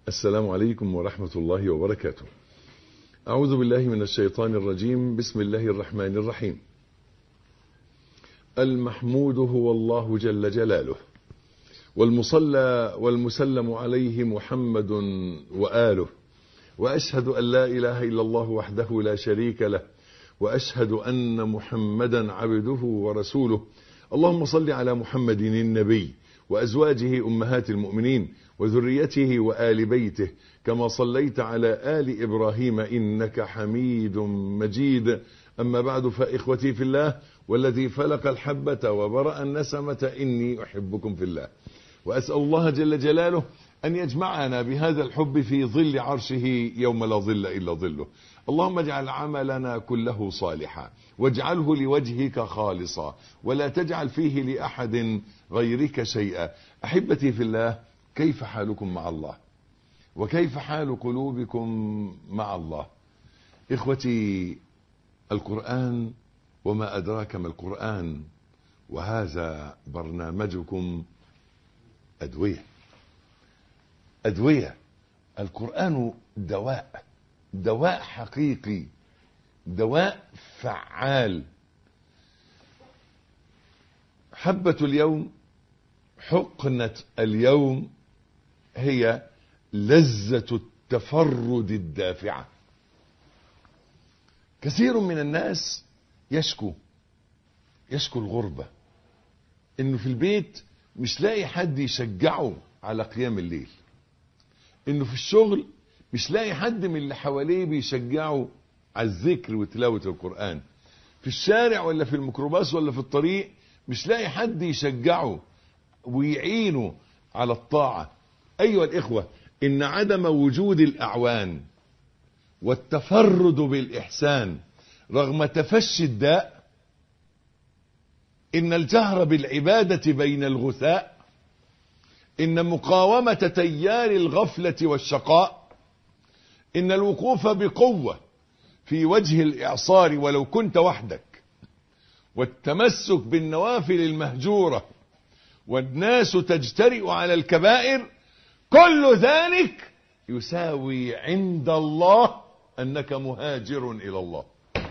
السلام عليكم ورحمة الله وبركاته أعوذ بالله من الشيطان الرجيم بسم الله الرحمن الرحيم المحمود هو الله جل جلاله والمصلى والمسلم عليه محمد وآله وأشهد أن لا إله إلا الله وحده لا شريك له وأشهد أن محمدا عبده ورسوله اللهم صل على محمد النبي وأزواجه أمهات المؤمنين وذريته وآل بيته كما صليت على آل إبراهيم إنك حميد مجيد أما بعد فإخوتي في الله والذي فلق الحبة وبرأ النسمة إني أحبكم في الله وأسأل الله جل جلاله أن يجمعنا بهذا الحب في ظل عرشه يوم لا ظل إلا ظله اللهم اجعل عملنا كله صالحا واجعله لوجهك خالصا ولا تجعل فيه لأحد غيرك شيئا أحبتي في الله كيف حالكم مع الله وكيف حال قلوبكم مع الله إخوتي القرآن وما أدراك ما القرآن وهذا برنامجكم أدوية أدوية القرآن دواء دواء حقيقي دواء فعال حبة اليوم حقنة اليوم هي لذة التفرد الدافعة كثير من الناس يشكو يشكو الغربة انه في البيت مش لاقي حد يشجعه على قيام الليل انه في الشغل مش لاقي حد من اللي حواليه بيشجعه على الذكر وتلاوة القرآن في الشارع ولا في الميكروباص ولا في الطريق مش لاقي حد يشجعه ويعينه على الطاعة أيها الإخوة إن عدم وجود الأعوان والتفرد بالإحسان رغم تفشي الداء إن الجهر بالعبادة بين الغثاء إن مقاومة تيار الغفلة والشقاء إن الوقوف بقوة في وجه الإعصار ولو كنت وحدك والتمسك بالنوافل المهجورة والناس تجترئ على الكبائر كل ذلك يساوي عند الله أنك مهاجر إلى الله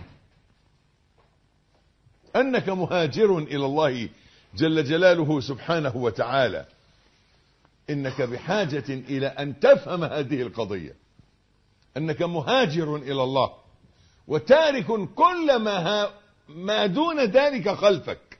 أنك مهاجر إلى الله جل جلاله سبحانه وتعالى إنك بحاجة إلى أن تفهم هذه القضية أنك مهاجر إلى الله وتارك كل ما, ما دون ذلك خلفك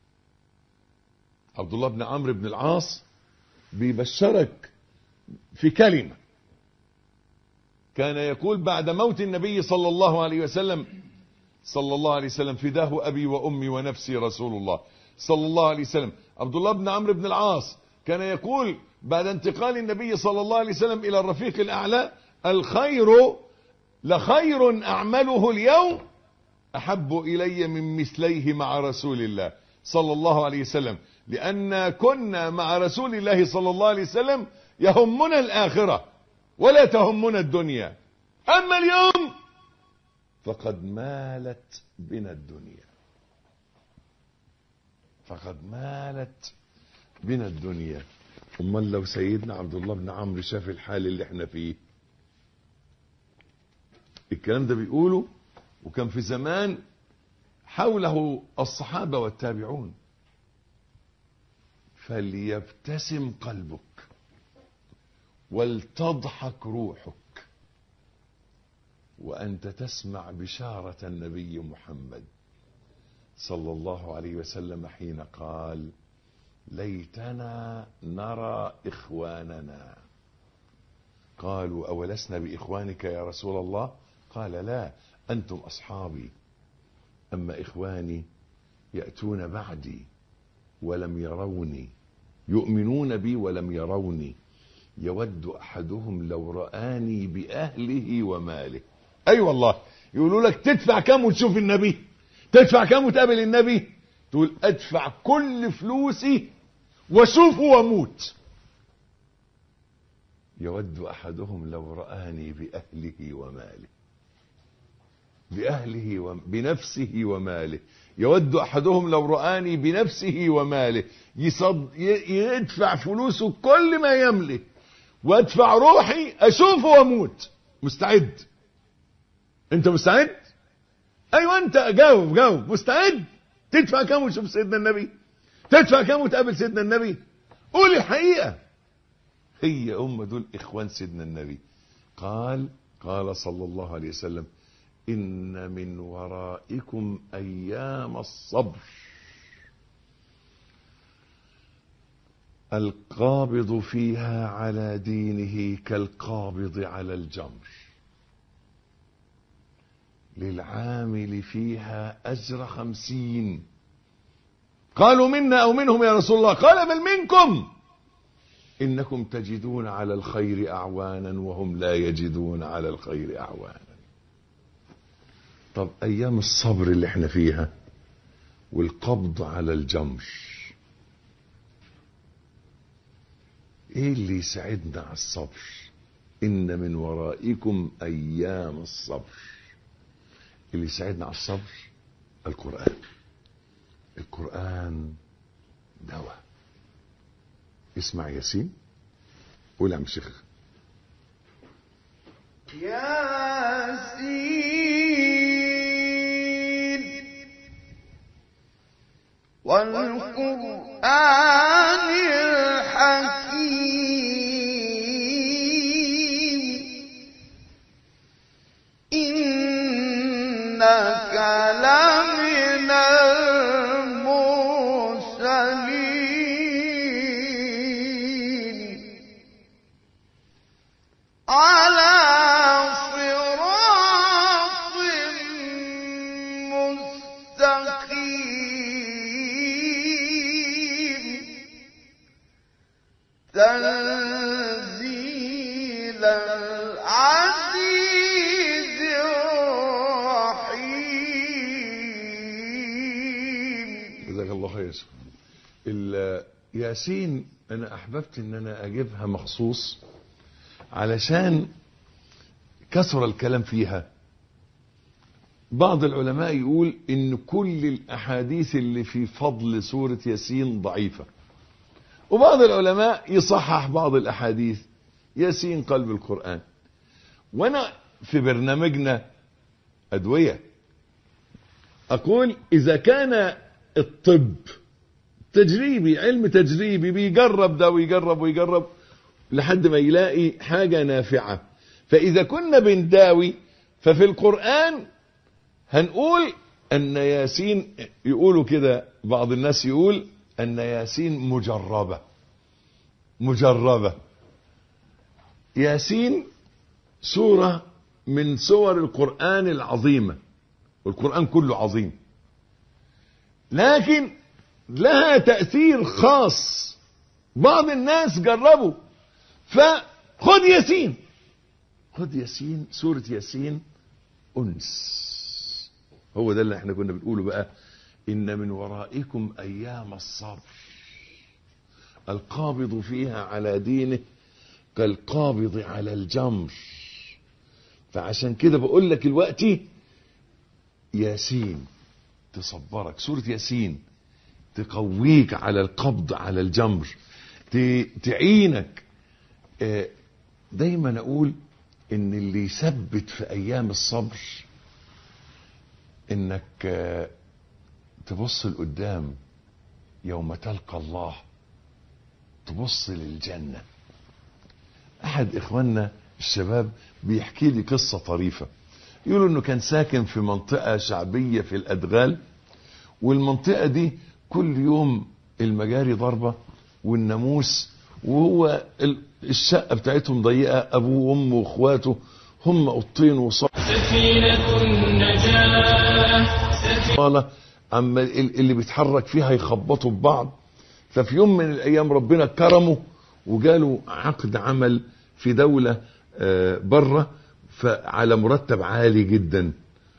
عبد الله بن عمرو بن العاص بيبشرك في كلمة كان يقول بعد موت النبي صلى الله عليه وسلم صلى الله عليه وسلم فداه أبي وأمي ونفسي رسول الله صلى الله عليه وسلم عبد الله بن عمرو بن العاص كان يقول بعد انتقال النبي صلى الله عليه وسلم إلى الرفيق الأعلى الخير لخير أعمله اليوم أحب إلي من مثليه مع رسول الله صلى الله عليه وسلم لأن كنا مع رسول الله صلى الله عليه وسلم يهمنا الآخرة ولا تهمنا الدنيا أما اليوم فقد مالت بنا الدنيا فقد مالت بنا الدنيا امال لو سيدنا عبد الله بن عمرو شاف الحال اللي احنا فيه الكلام ده بيقوله وكان في زمان حوله الصحابة والتابعون فليبتسم قلبك ولتضحك روحك وأنت تسمع بشارة النبي محمد صلى الله عليه وسلم حين قال ليتنا نرى إخواننا قالوا أولسنا بإخوانك يا رسول الله قال لا أنتم أصحابي أما إخواني يأتون بعدي ولم يروني يؤمنون بي ولم يروني يود أحدهم لو رآني بأهله وماله أي أيوة والله يقولوا لك تدفع كم وتشوف النبي تدفع كم وتقابل النبي تقول أدفع كل فلوسي واشوفه واموت يود أحدهم لو رآني بأهله وماله بأهله و... بنفسه وماله يود أحدهم لو رآني بنفسه وماله يصد... ي... يدفع فلوسه كل ما يملك وادفع روحي اشوفه واموت مستعد انت مستعد ايوه انت جاوب جاوب مستعد تدفع كام وتشوف سيدنا النبي تدفع كام وتقابل سيدنا النبي قول الحقيقه هي هم دول اخوان سيدنا النبي قال قال صلى الله عليه وسلم ان من ورائكم ايام الصبر القابض فيها على دينه كالقابض على الجمر للعامل فيها أجر خمسين قالوا منا أو منهم يا رسول الله قال بل منكم إنكم تجدون على الخير أعوانا وهم لا يجدون على الخير أعوانا طب أيام الصبر اللي احنا فيها والقبض على الجمر ايه اللي يساعدنا على الصبر ان من ورائكم ايام الصبر اللي يساعدنا على الصبر القرآن القرآن دواء اسمع ياسين قول يا عم الشيخ ياسين والقرآن الحكيم إنك لمن المرسلين على صراط مستقيم تنزيل العزيز الرحيم جزاك الله خير ال- ياسين انا احببت ان انا اجيبها مخصوص علشان كثر الكلام فيها بعض العلماء يقول ان كل الاحاديث اللي في فضل سورة ياسين ضعيفة وبعض العلماء يصحح بعض الاحاديث ياسين قلب القرآن وانا في برنامجنا ادوية اقول اذا كان الطب تجريبي علم تجريبي بيجرب ده ويجرب ويجرب لحد ما يلاقي حاجة نافعة فإذا كنا بنداوي ففي القرآن هنقول أن ياسين يقولوا كده بعض الناس يقول أن ياسين مجربة مجربة ياسين سورة من سور القرآن العظيمة والقرآن كله عظيم لكن لها تأثير خاص بعض الناس جربوا فخد ياسين خد ياسين سورة ياسين أنس هو ده اللي احنا كنا بنقوله بقى إن من ورائكم أيام الصبر القابض فيها على دينه كالقابض على الجمر فعشان كده بقول لك دلوقتي ياسين تصبرك سورة ياسين تقويك على القبض على الجمر ت- تعينك آه، دايما اقول ان اللي يثبت في ايام الصبر انك آه، تبص لقدام يوم تلقى الله تبص للجنة احد اخواننا الشباب بيحكي لي قصة طريفة يقولوا انه كان ساكن في منطقة شعبية في الادغال والمنطقة دي كل يوم المجاري ضربة والناموس وهو ال- الشقة بتاعتهم ضيقة ابوه وامه واخواته هم قطين وصالة سفينة النجاة سفينة اما ال- اللي بيتحرك فيها يخبطوا ببعض ففي يوم من الايام ربنا كرمه وجاله عقد عمل في دولة آه، بره فعلى مرتب عالي جدا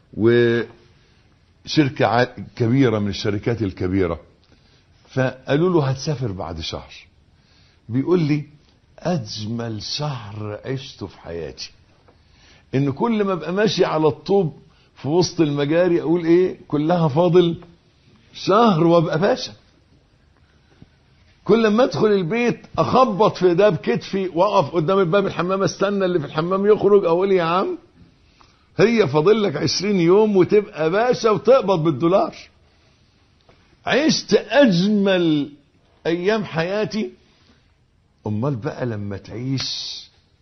وشركة ع- كبيرة من الشركات الكبيرة فقالوا له هتسافر بعد شهر بيقول لي اجمل شهر عشته في حياتي ان كل ما ابقى ماشي على الطوب في وسط المجاري اقول ايه كلها فاضل شهر وابقى باشا كل ما ادخل البيت اخبط في ده بكتفي واقف قدام الباب الحمام استنى اللي في الحمام يخرج اقول يا عم هي فاضل لك 20 يوم وتبقى باشا وتقبض بالدولار عشت اجمل ايام حياتي امال بقى لما تعيش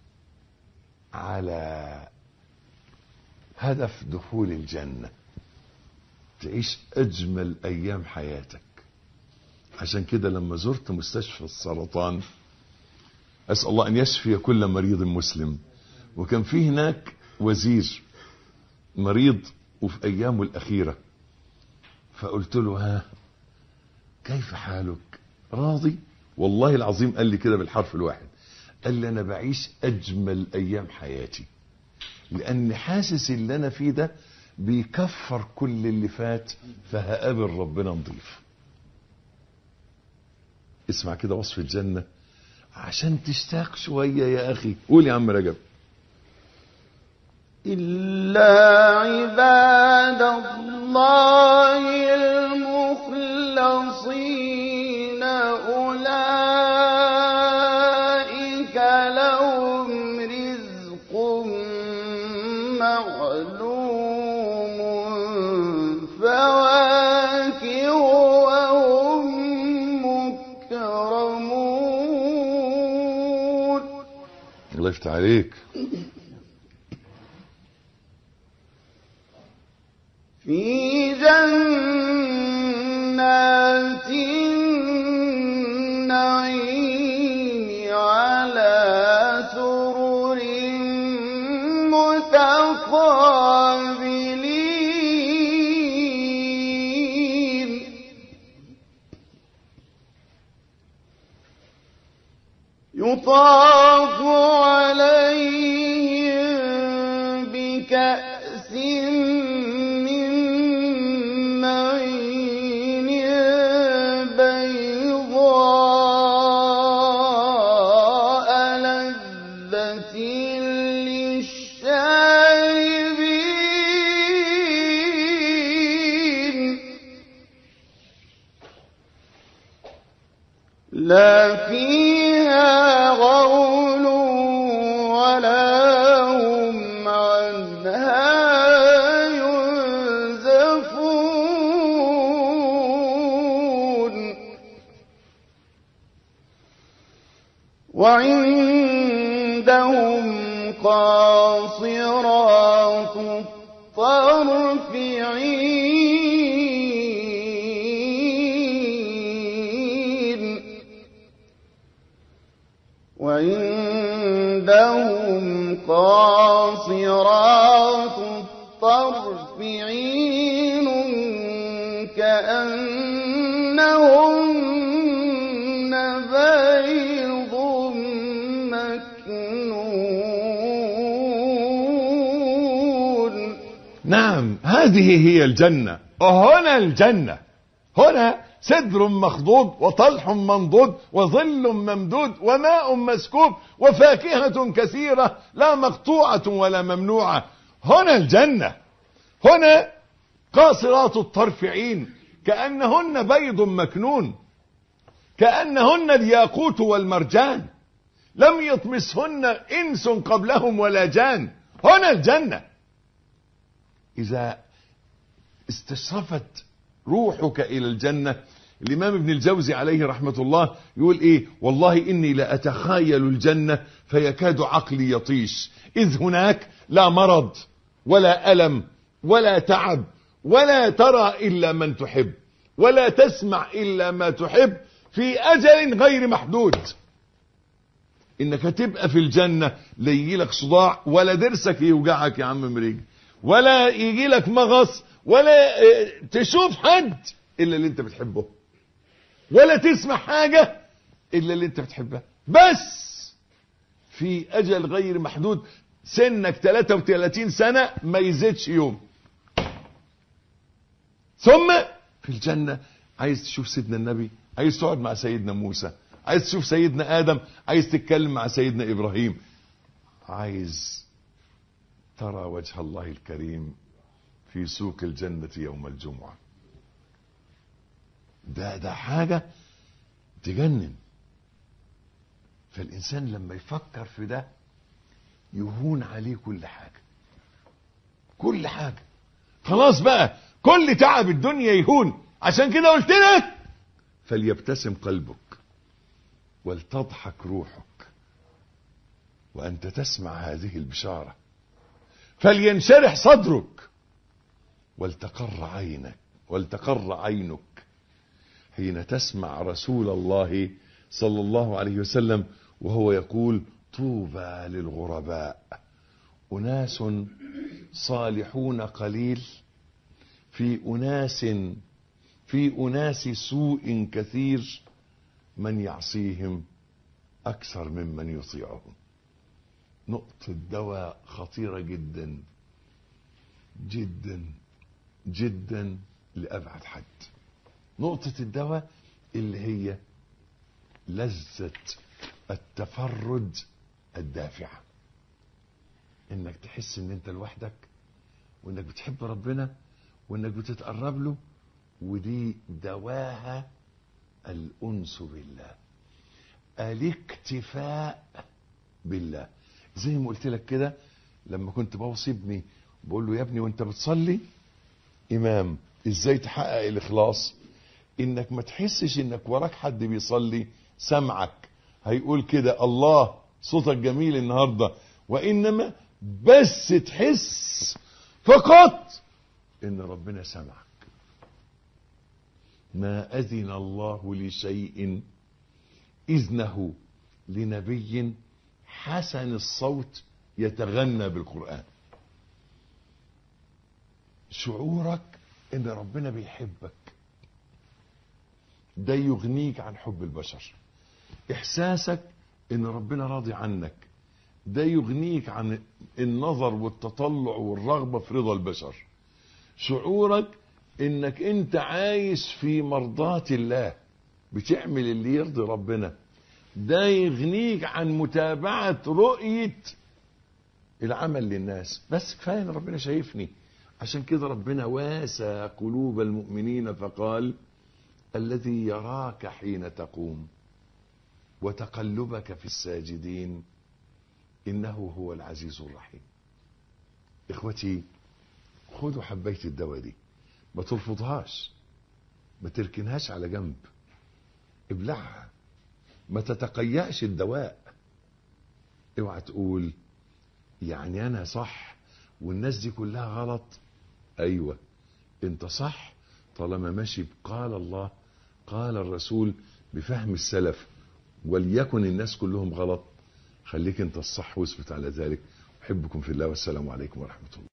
على هدف دخول الجنة تعيش اجمل ايام حياتك عشان كده لما زرت مستشفى السرطان اسال الله ان يشفي كل مريض مسلم وكان في هناك وزير مريض وفي ايامه الاخيره فقلت له ها كيف حالك راضي والله العظيم قال لي كده بالحرف الواحد قال لي انا بعيش اجمل ايام حياتي لان حاسس اللي انا فيه ده بيكفر كل اللي فات فهقابل ربنا نضيف اسمع كده وصف الجنة عشان تشتاق شوية يا أخي قول يا عم رجب إلا عباد الله المخلصين أولئك لهم رزق معلوم فواكه وهم مكرمون الله يفتح عليك في جنات النعيم على سرر متقابلين يطاف عليهم بكأس من معين بيضاء لذة للشاربين لا فيها غول ولا هم عنها ينزفون وعندهم قاصرات الطرف عين وعندهم قاصرات الطرف عين كأنهن بيض مكنون نعم هذه هي الجنة وهنا الجنة هنا سدر مخضود وطلح منضود وظل ممدود وماء مسكوب وفاكهة كثيرة لا مقطوعة ولا ممنوعة هنا الجنة هنا قاصرات الطرف عين كأنهن بيض مكنون كأنهن الياقوت والمرجان لم يطمسهن إنس قبلهم ولا جان هنا الجنة إذا استشرفت روحك إلى الجنة الإمام ابن الجوزي عليه رحمة الله يقول إيه والله إني لأتخيل الجنة فيكاد عقلي يطيش إذ هناك لا مرض ولا ألم ولا تعب ولا ترى إلا من تحب ولا تسمع إلا ما تحب في أجل غير محدود انك هتبقى في الجنة لا يجي لك صداع ولا ضرسك يوجعك يا عم مريج ولا يجي لك مغص ولا اه، تشوف حد الا اللي انت بتحبه ولا تسمع حاجة الا اللي انت بتحبها بس في اجل غير محدود سنك 33 سنة ما يزيدش يوم ثم في الجنة عايز تشوف سيدنا النبي عايز تقعد مع سيدنا موسى عايز تشوف سيدنا آدم عايز تتكلم مع سيدنا إبراهيم عايز ترى وجه الله الكريم في سوق الجنة يوم الجمعة ده ده حاجة تجنن فالإنسان لما يفكر في ده يهون عليه كل حاجة كل حاجة خلاص بقى كل تعب الدنيا يهون عشان كده قلت لك فليبتسم قلبك ولتضحك روحك وأنت تسمع هذه البشارة فلينشرح صدرك ولتقر عينك ولتقر عينك حين تسمع رسول الله صلى الله عليه وسلم وهو يقول طوبى للغرباء أناس صالحون قليل في أناس في أناس سوء كثير من يعصيهم أكثر ممن يطيعهم نقطة دواء خطيرة جدا جدا جدا لأبعد حد نقطة الدواء اللي هي لذة التفرد الدافعة انك تحس ان انت لوحدك وانك بتحب ربنا وانك بتتقرب له ودي دواها الانس بالله الاكتفاء بالله زي ما قلت لك كده لما كنت بوصي ابني بقول له يا ابني وانت بتصلي امام ازاي تحقق الاخلاص انك ما تحسش انك وراك حد بيصلي سمعك هيقول كده الله صوتك جميل النهارده وانما بس تحس فقط ان ربنا سمعك ما اذن الله لشيء اذنه لنبي حسن الصوت يتغنى بالقران شعورك ان ربنا بيحبك ده يغنيك عن حب البشر احساسك ان ربنا راضي عنك ده يغنيك عن النظر والتطلع والرغبة في رضا البشر شعورك انك انت عايش في مرضاة الله بتعمل اللي يرضي ربنا ده يغنيك عن متابعة رؤية العمل للناس بس كفاية ان ربنا شايفني عشان كده ربنا واسى قلوب المؤمنين فقال الذي يراك حين تقوم وتقلبك في الساجدين انه هو العزيز الرحيم اخوتي خدوا حبيت الدواء دي ما ترفضهاش ما تركنهاش على جنب ابلعها ما تتقيأش الدواء اوعى تقول يعني انا صح والناس دي كلها غلط ايوه انت صح طالما ماشي قال الله قال الرسول بفهم السلف وليكن الناس كلهم غلط خليك انت الصح واثبت على ذلك احبكم في الله والسلام عليكم ورحمه الله